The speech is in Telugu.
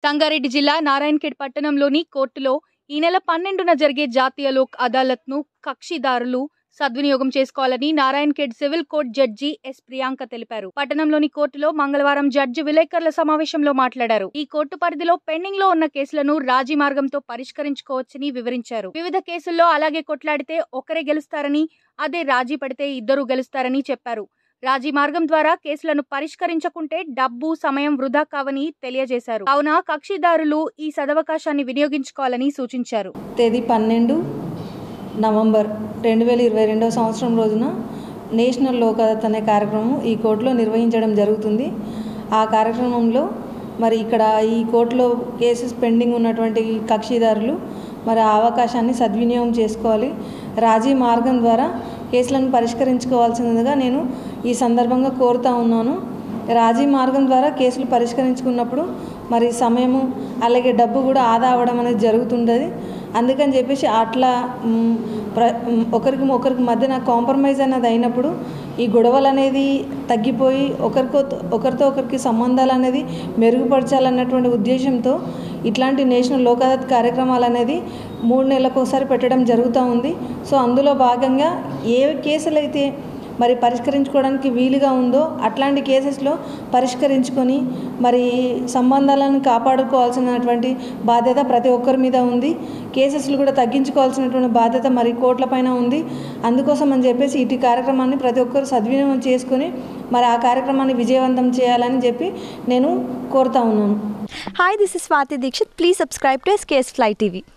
సంగారెడ్డి జిల్లా నారాయణఖేడ్ పట్టణంలోని కోర్టులో ఈ నెల పన్నెండున జరిగే జాతీయ లోక్ అదాలత్ను కక్షిదారులు సద్వినియోగం చేసుకోవాలని Narayankhed civil court judge S Priyanka తెలిపారు పట్టణంలోని కోర్టులో మంగళవారం జడ్జి విలేకరుల సమావేశంలో మాట్లాడారు ఈ కోర్టు పరిధిలో పెండింగ్ లో ఉన్న కేసులను రాజీ మార్గంతో పరిష్కరించుకోవచ్చని వివరించారు వివిధ కేసుల్లో అలాగే కొట్లాడితే ఒకరే గెలుస్తారని అదే రాజీ పడితే ఇద్దరు గెలుస్తారని చెప్పారు రాజీ మార్గం ద్వారా కేసులను పరిష్కరించకుంటే డబ్బు సమయం వృధా కావని తెలియజేశారు కావున కక్షిదారులు ఈ సదవకాశాన్ని వినియోగించుకోవాలని సూచించారు తేదీ పన్నెండు నవంబర్ రెండు వేల ఇరవై రెండవ సంవత్సరం రోజున నేషనల్ లోక్ అదాలత్ అనే కార్యక్రమం ఈ కోర్టులో నిర్వహించడం జరుగుతుంది ఆ కార్యక్రమంలో మరి ఇక్కడ ఈ కోర్టులో కేసెస్ పెండింగ్ ఉన్నటువంటి కక్షిదారులు మరి ఆ అవకాశాన్ని సద్వినియోగం చేసుకోవాలి రాజీ మార్గం ద్వారా కేసులను పరిష్కరించుకోవాల్సిందిగా నేను ఈ సందర్భంగా కోరుతా ఉన్నాను రాజీ మార్గం ద్వారా కేసులు పరిష్కరించుకున్నప్పుడు మరి సమయము అలాగే డబ్బు కూడా ఆదా అవ్వడం అనేది జరుగుతుంటుంది అందుకని చెప్పేసి అట్లా మ్, ప్ర మ్, ఒకరికి ఒకరికి మధ్యన కాంప్రమైజ్ అనేది అయినప్పుడు ఈ గొడవలు అనేది తగ్గిపోయి ఒకరికో ఒకరితో ఒకరికి సంబంధాలు అనేది మెరుగుపరచాలన్నటువంటి ఉద్దేశంతో ఇట్లాంటి నేషనల్ లోక్ అదాలత్ కార్యక్రమాలు అనేది మూడు నెలలకు ఒకసారి పెట్టడం జరుగుతూ ఉంది సో అందులో భాగంగా ఏ కేసులు అయితే మరి పరిష్కరించుకోవడానికి వీలుగా ఉందో అట్లాంటి కేసెస్లో పరిష్కరించుకొని మరి సంబంధాలను కాపాడుకోవాల్సినటువంటి బాధ్యత ప్రతి ఒక్కరి మీద ఉంది కేసెస్లు కూడా తగ్గించుకోవాల్సినటువంటి బాధ్యత మరి కోర్టుల పైన ఉంది అందుకోసం అని చెప్పేసి ఇటు కార్యక్రమాన్ని ప్రతి ఒక్కరు సద్వినియోగం చేసుకొని మరి ఆ కార్యక్రమాన్ని విజయవంతం చేయాలని చెప్పి నేను కోరుతా ఉన్నాను Hi, this is Swati Dikshit. Please subscribe to SKS Fly TV.